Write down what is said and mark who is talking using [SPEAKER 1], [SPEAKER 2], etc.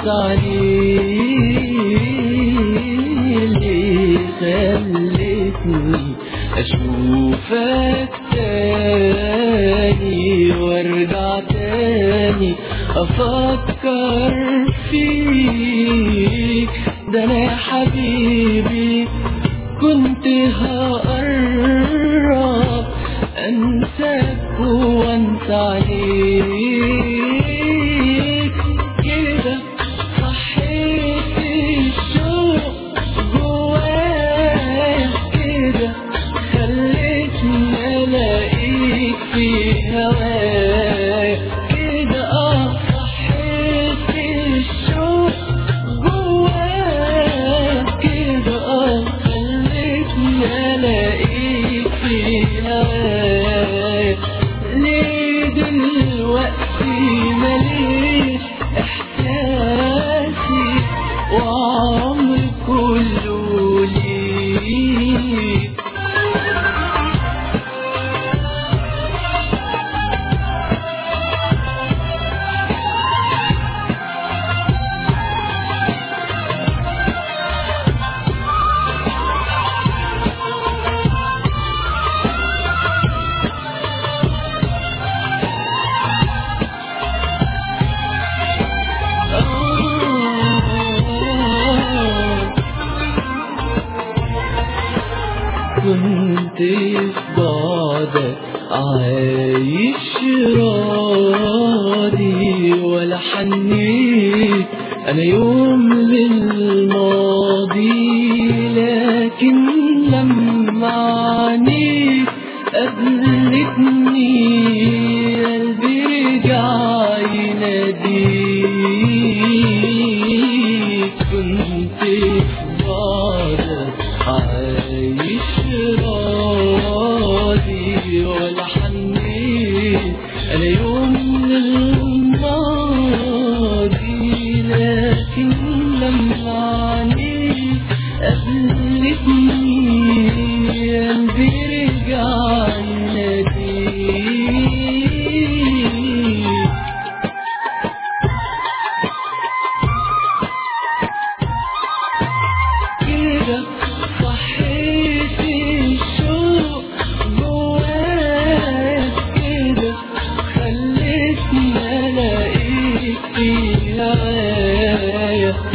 [SPEAKER 1] اللي خلتني اشوفك تاني وارجع تاني افكر فيك ده انا يا حبيبي كنت هقرب انساك وانسى عليك كده صحيت الشوق جوايا كده خلتني الاقيك في هوايا كده اه صحيت الشوق جوايا كده اه خلتني الاقيك في هوايا ليه دلوقتي ماليش احساسي وعمري كله ليك كنت في بعدك عايش راضي ولا حنيت انا يوم للماضي لكن لما عنيت قابلتني قلبي رجع يناديك كنت في بعدك عايش راضي ولا حنيت انا يوم للماضي لكن لما عنيت قابلتني قلبي رجع يناديك كده صحيت الشوق جوايا كده خلتني الاقيك في هوايا